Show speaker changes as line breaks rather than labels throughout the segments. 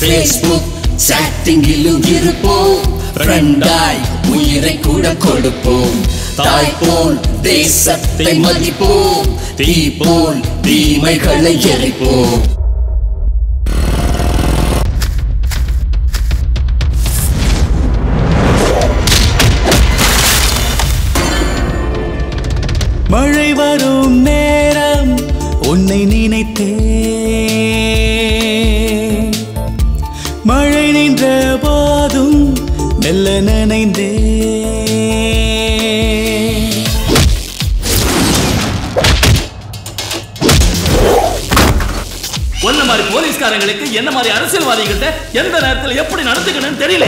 Facebook சாட்டிங்கிலும் இருப்போம் ஃப்ரெண்டாய் உயிரை கூட கொடுப்போம் தாய் போல் தேசத்தை மதிப்போம் தீ போல் தீமைகளை எரிப்போம்
மழை வரும் நேரம் உன்னை நினைத்தே மழை நின்ற போதும் மெல்ல நனைந்தே
ஒன்ன மாதிரி போலீஸ்காரங்களுக்கு என்ன மாதிரி அரசியல்வாதிகள்ட்ட எந்த நேரத்தில் எப்படி நடந்துக்கணும்னு தெரியல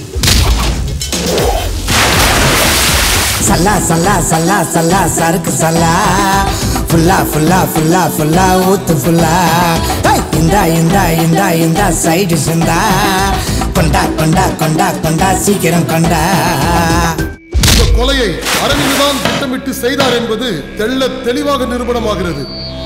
சல்லா சல்லா சல்லா சல்லா சறுக்கு சல்லா ஃபுல்லா ஃபுல்லா ஃபுல்லா ஃபுல்லா ஊத்து ஃபுல்லா ஏய், இந்தா இந்தா இந்தா இந்தா சைடு சிந்தா கொண்டா கொண்டா கொண்டா கொண்டா சீக்கிரம் கொண்டா
இந்த கொலையை அரவிந்த் தான் திட்டமிட்டு செய்தார் என்பது தெள்ள தெளிவாக நிரூபணமாகிறது